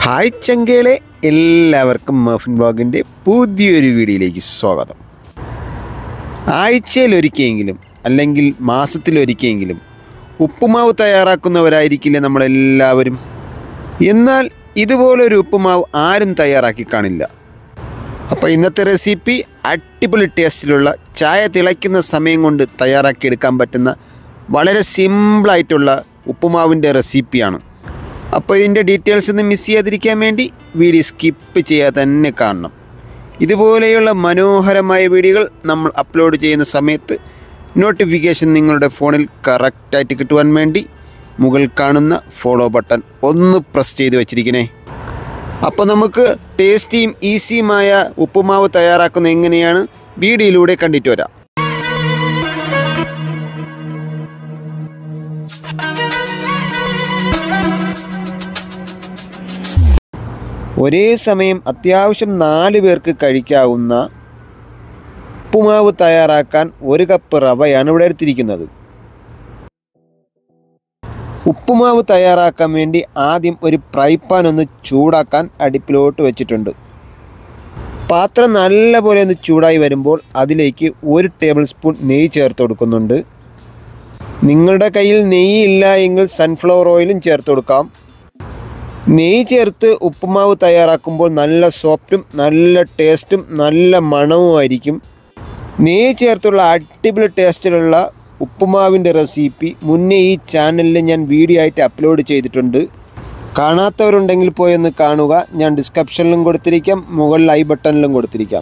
hi ചങ്കേളെ എല്ലാവർക്കും muffin ബ്ലോഗിൻ്റെ പുതിയൊരു വീഡിയോയിലേക്ക് സ്വാഗതം ആഴ്ചയിലൊരിക്കെങ്കിലും അല്ലെങ്കിൽ മാസത്തിലൊരിക്കെങ്കിലും ഉപ്പുമാവ് തയ്യാറാക്കുന്നവരായിരിക്കില്ലേ നമ്മളെല്ലാവരും എന്നാൽ ഇതുപോലൊരു ഉപ്പുമാവ് ആരും തയ്യാറാക്കി കാണില്ല അപ്പോൾ ഇന്നത്തെ റെസിപ്പി അടിപൊളി ടേസ്റ്റിലുള്ള ചായ തിളയ്ക്കുന്ന സമയം കൊണ്ട് തയ്യാറാക്കിയെടുക്കാൻ പറ്റുന്ന വളരെ സിമ്പിളായിട്ടുള്ള ഉപ്പുമാവിൻ്റെ റെസിപ്പിയാണ് അപ്പോൾ ഇതിൻ്റെ ഡീറ്റെയിൽസ് ഒന്നും മിസ് ചെയ്യാതിരിക്കാൻ വേണ്ടി വീഡിയോ സ്കിപ്പ് ചെയ്യാതെ തന്നെ കാണണം ഇതുപോലെയുള്ള മനോഹരമായ വീഡിയോകൾ നമ്മൾ അപ്ലോഡ് ചെയ്യുന്ന സമയത്ത് നോട്ടിഫിക്കേഷൻ നിങ്ങളുടെ ഫോണിൽ കറക്റ്റായിട്ട് കിട്ടുവാൻ വേണ്ടി മുകൾ കാണുന്ന ഫോളോ ബട്ടൺ ഒന്ന് പ്രസ് ചെയ്ത് വെച്ചിരിക്കണേ അപ്പോൾ നമുക്ക് ടേസ്റ്റിയും ഈസിയുമായ ഉപ്പുമാവ് തയ്യാറാക്കുന്നത് എങ്ങനെയാണ് വീഡിയോയിലൂടെ കണ്ടിട്ട് വരാം ഒരേ സമയം അത്യാവശ്യം നാല് പേർക്ക് കഴിക്കാവുന്ന ഉപ്പുമാവ് തയ്യാറാക്കാൻ ഒരു കപ്പ് റവയാണ് ഇവിടെ എടുത്തിരിക്കുന്നത് ഉപ്പുമാവ് തയ്യാറാക്കാൻ വേണ്ടി ആദ്യം ഒരു ഫ്രൈ പാൻ ഒന്ന് ചൂടാക്കാൻ അടുപ്പിലോട്ട് വെച്ചിട്ടുണ്ട് പാത്രം നല്ലപോലെ ഒന്ന് ചൂടായി വരുമ്പോൾ അതിലേക്ക് ഒരു ടേബിൾ സ്പൂൺ നെയ്യ് ചേർത്ത് കൊടുക്കുന്നുണ്ട് നിങ്ങളുടെ കയ്യിൽ നെയ്യ് ഇല്ല എങ്കിൽ സൺഫ്ലവർ ഓയിലും ചേർത്ത് കൊടുക്കാം നെയ്യ് ചേർത്ത് ഉപ്പുമാവ് തയ്യാറാക്കുമ്പോൾ നല്ല സോഫ്റ്റും നല്ല ടേസ്റ്റും നല്ല മണവുമായിരിക്കും നെയ്യ് ചേർത്തുള്ള അടിപൊളി ടേസ്റ്റിലുള്ള ഉപ്പുമാവിൻ്റെ റെസിപ്പി മുന്നേ ഈ ചാനലിൽ ഞാൻ വീഡിയോ ആയിട്ട് അപ്ലോഡ് ചെയ്തിട്ടുണ്ട് കാണാത്തവരുണ്ടെങ്കിൽ പോയി ഒന്ന് കാണുക ഞാൻ ഡിസ്ക്രിപ്ഷനിലും കൊടുത്തിരിക്കാം മുകളിൽ ഐ ബട്ടണിലും കൊടുത്തിരിക്കാം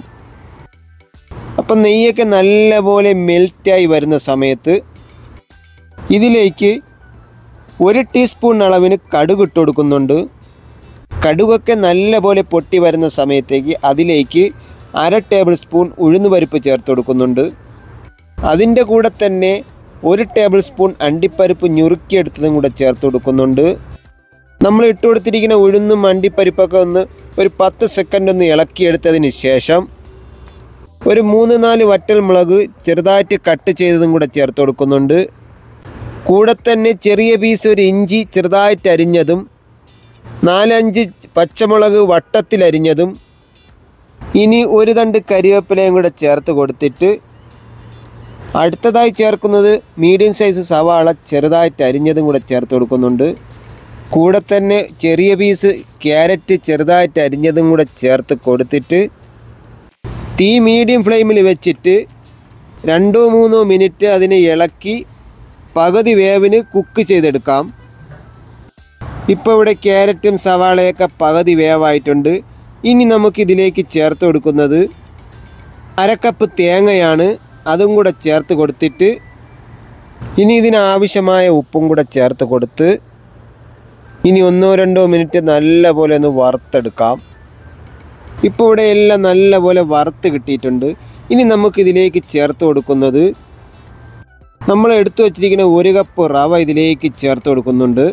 അപ്പം നെയ്യൊക്കെ നല്ലപോലെ മെൽറ്റായി വരുന്ന സമയത്ത് ഇതിലേക്ക് ഒരു ടീസ്പൂൺ അളവിന് കടുക് ഇട്ട് കൊടുക്കുന്നുണ്ട് കടുകൊക്കെ നല്ലപോലെ പൊട്ടി വരുന്ന സമയത്തേക്ക് അതിലേക്ക് അര ടേബിൾ സ്പൂൺ ഉഴുന്നുപരിപ്പ് ചേർത്ത് കൊടുക്കുന്നുണ്ട് അതിൻ്റെ കൂടെ തന്നെ ഒരു ടേബിൾ സ്പൂൺ അണ്ടിപ്പരിപ്പ് ഞുറുക്കിയെടുത്തതും കൂടെ ചേർത്ത് കൊടുക്കുന്നുണ്ട് നമ്മൾ ഇട്ട് കൊടുത്തിരിക്കുന്ന ഉഴുന്നും അണ്ടിപ്പരിപ്പൊക്കെ ഒന്ന് ഒരു പത്ത് സെക്കൻഡ് ഒന്ന് ഇളക്കിയെടുത്തതിന് ശേഷം ഒരു മൂന്ന് നാല് വറ്റൽ മുളക് ചെറുതായിട്ട് കട്ട് ചെയ്തതും കൂടെ ചേർത്ത് കൊടുക്കുന്നുണ്ട് കൂടെ തന്നെ ചെറിയ പീസ് ഒരു ഇഞ്ചി ചെറുതായിട്ട് അരിഞ്ഞതും നാലഞ്ച് പച്ചമുളക് വട്ടത്തിലരിഞ്ഞതും ഇനി ഒരു തണ്ട് കരിവേപ്പിലയും കൂടെ ചേർത്ത് കൊടുത്തിട്ട് അടുത്തതായി ചേർക്കുന്നത് മീഡിയം സൈസ് സവാള ചെറുതായിട്ട് അരിഞ്ഞതും കൂടെ ചേർത്ത് കൊടുക്കുന്നുണ്ട് കൂടെ തന്നെ ചെറിയ പീസ് ക്യാരറ്റ് ചെറുതായിട്ട് അരിഞ്ഞതും കൂടെ ചേർത്ത് കൊടുത്തിട്ട് തീ മീഡിയം ഫ്ലെയിമിൽ വെച്ചിട്ട് രണ്ടോ മൂന്നോ മിനിറ്റ് അതിനെ ഇളക്കി പകുതി വേവിന് കുക്ക് ചെയ്തെടുക്കാം ഇപ്പോൾ ഇവിടെ ക്യാരറ്റും സവാളയൊക്കെ പകുതി വേവായിട്ടുണ്ട് ഇനി നമുക്കിതിലേക്ക് ചേർത്ത് കൊടുക്കുന്നത് അരക്കപ്പ് തേങ്ങയാണ് അതും കൂടെ ചേർത്ത് കൊടുത്തിട്ട് ഇനി ഇതിനാവശ്യമായ ഉപ്പും കൂടെ ചേർത്ത് കൊടുത്ത് ഇനി ഒന്നോ രണ്ടോ മിനിറ്റ് നല്ലപോലെ ഒന്ന് വറുത്തെടുക്കാം ഇപ്പോൾ ഇവിടെ എല്ലാം നല്ലപോലെ വറുത്ത് കിട്ടിയിട്ടുണ്ട് ഇനി നമുക്കിതിലേക്ക് ചേർത്ത് കൊടുക്കുന്നത് നമ്മൾ എടുത്തു വച്ചിരിക്കുന്ന ഒരു കപ്പ് റവ ഇതിലേക്ക് ചേർത്ത് കൊടുക്കുന്നുണ്ട്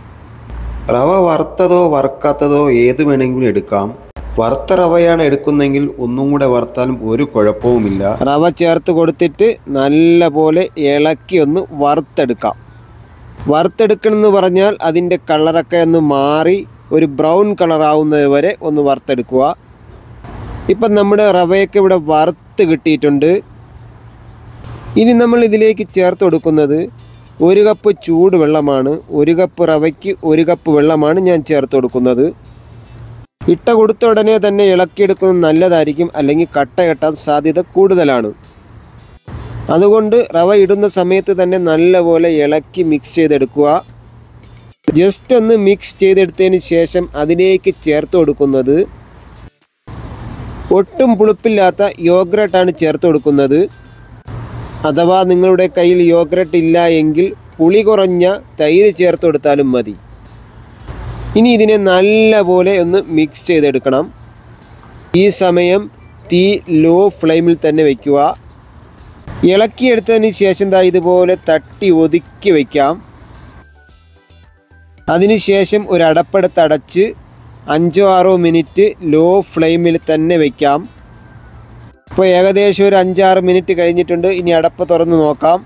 റവ വറുത്തതോ വറുക്കാത്തതോ ഏത് വേണമെങ്കിലും എടുക്കാം വറുത്ത റവയാണ് എടുക്കുന്നെങ്കിൽ ഒന്നും കൂടെ വറുത്താലും ഒരു കുഴപ്പവുമില്ല റവ ചേർത്ത് കൊടുത്തിട്ട് നല്ല പോലെ ഇളക്കി ഒന്ന് വറുത്തെടുക്കാം വറുത്തെടുക്കണമെന്ന് പറഞ്ഞാൽ അതിൻ്റെ കളറൊക്കെ ഒന്ന് മാറി ഒരു ബ്രൗൺ കളറാവുന്നത് വരെ ഒന്ന് വറുത്തെടുക്കുക ഇപ്പം നമ്മുടെ റവയൊക്കെ ഇവിടെ വറുത്ത് കിട്ടിയിട്ടുണ്ട് ഇനി നമ്മൾ ഇതിലേക്ക് ചേർത്ത് കൊടുക്കുന്നത് ഒരു കപ്പ് ചൂട് വെള്ളമാണ് ഒരു കപ്പ് റവയ്ക്ക് ഒരു കപ്പ് വെള്ളമാണ് ഞാൻ ചേർത്ത് കൊടുക്കുന്നത് ഇട്ട കൊടുത്ത ഉടനെ തന്നെ ഇളക്കിയെടുക്കുന്നത് നല്ലതായിരിക്കും അല്ലെങ്കിൽ കട്ട കെട്ടാൻ സാധ്യത കൂടുതലാണ് അതുകൊണ്ട് റവ ഇടുന്ന സമയത്ത് തന്നെ നല്ലപോലെ ഇളക്കി മിക്സ് ചെയ്തെടുക്കുക ജസ്റ്റ് ഒന്ന് മിക്സ് ചെയ്തെടുത്തതിന് ശേഷം അതിലേക്ക് ചേർത്ത് കൊടുക്കുന്നത് ഒട്ടും പുളിപ്പില്ലാത്ത യോഗറട്ടാണ് ചേർത്ത് കൊടുക്കുന്നത് അഥവാ നിങ്ങളുടെ കയ്യിൽ യോഗറട്ട് ഇല്ല എങ്കിൽ പുളി കുറഞ്ഞ തൈര് ചേർത്ത് കൊടുത്താലും മതി ഇനി ഇതിനെ നല്ലപോലെ ഒന്ന് മിക്സ് ചെയ്തെടുക്കണം ഈ സമയം തീ ലോ ഫ്ലെയിമിൽ തന്നെ വയ്ക്കുക ഇളക്കിയെടുത്തതിന് ശേഷം ദാ ഇതുപോലെ തട്ടി ഒതുക്കി വയ്ക്കാം അതിനുശേഷം ഒരു അടപ്പെടുത്ത് അടച്ച് അഞ്ചോ ആറോ മിനിറ്റ് ലോ ഫ്ലെയിമിൽ തന്നെ വയ്ക്കാം ഇപ്പോൾ ഏകദേശം ഒരു അഞ്ചാറ് മിനിറ്റ് കഴിഞ്ഞിട്ടുണ്ട് ഇനി അടപ്പ് തുറന്ന് നോക്കാം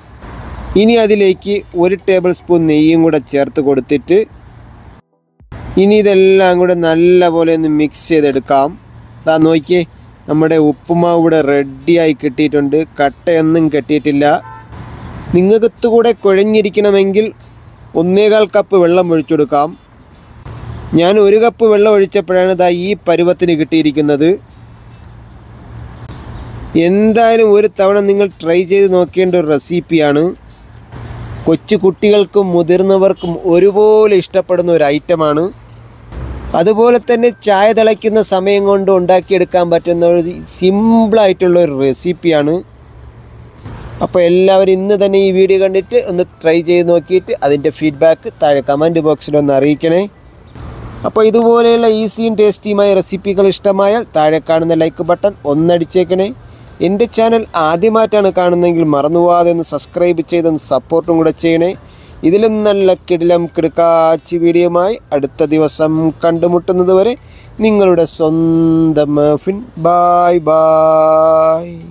ഇനി അതിലേക്ക് ഒരു ടേബിൾ സ്പൂൺ നെയ്യും കൂടെ ചേർത്ത് കൊടുത്തിട്ട് ഇനി ഇതെല്ലാം കൂടെ നല്ലപോലെ ഒന്ന് മിക്സ് ചെയ്തെടുക്കാം ഇതാ നോക്കിയേ നമ്മുടെ ഉപ്പുമാവ് ഇവിടെ റെഡിയായി കിട്ടിയിട്ടുണ്ട് കട്ടയൊന്നും കെട്ടിയിട്ടില്ല നിങ്ങൾക്ക് കൂടെ കുഴഞ്ഞിരിക്കണമെങ്കിൽ ഒന്നേകാൽ കപ്പ് വെള്ളം ഒഴിച്ചെടുക്കാം ഞാൻ ഒരു കപ്പ് വെള്ളം ഒഴിച്ചപ്പോഴാണ് ഇതാ ഈ പരുവത്തിന് കിട്ടിയിരിക്കുന്നത് എന്തായാലും ഒരു തവണ നിങ്ങൾ ട്രൈ ചെയ്ത് നോക്കേണ്ട ഒരു റെസിപ്പിയാണ് കൊച്ചു കുട്ടികൾക്കും മുതിർന്നവർക്കും ഒരുപോലെ ഇഷ്ടപ്പെടുന്ന ഒരു ഐറ്റമാണ് അതുപോലെ തന്നെ ചായ തിളയ്ക്കുന്ന സമയം കൊണ്ട് ഉണ്ടാക്കിയെടുക്കാൻ പറ്റുന്ന ഒരു സിമ്പിളായിട്ടുള്ള ഒരു റെസിപ്പിയാണ് അപ്പോൾ എല്ലാവരും ഇന്ന് തന്നെ ഈ വീഡിയോ കണ്ടിട്ട് ഒന്ന് ട്രൈ ചെയ്ത് നോക്കിയിട്ട് അതിൻ്റെ ഫീഡ്ബാക്ക് താഴെ കമൻറ്റ് ബോക്സിൽ ഒന്ന് അറിയിക്കണേ അപ്പോൾ ഇതുപോലെയുള്ള ഈസിയും ടേസ്റ്റിയുമായ റെസിപ്പികൾ ഇഷ്ടമായാൽ താഴെ കാണുന്ന ലൈക്ക് ബട്ടൺ ഒന്നടിച്ചേക്കണേ എൻ്റെ ചാനൽ ആദ്യമായിട്ടാണ് കാണുന്നതെങ്കിൽ മറന്നുപോകാതെ ഒന്ന് സബ്സ്ക്രൈബ് ചെയ്തൊന്ന് സപ്പോർട്ടും കൂടെ ചെയ്യണേ ഇതിലും നല്ല കിടിലം കിടക്കാച്ചി വീഡിയോയുമായി അടുത്ത ദിവസം കണ്ടുമുട്ടുന്നത് വരെ നിങ്ങളുടെ സ്വന്തം ഫിൻ ബായ് ബായ്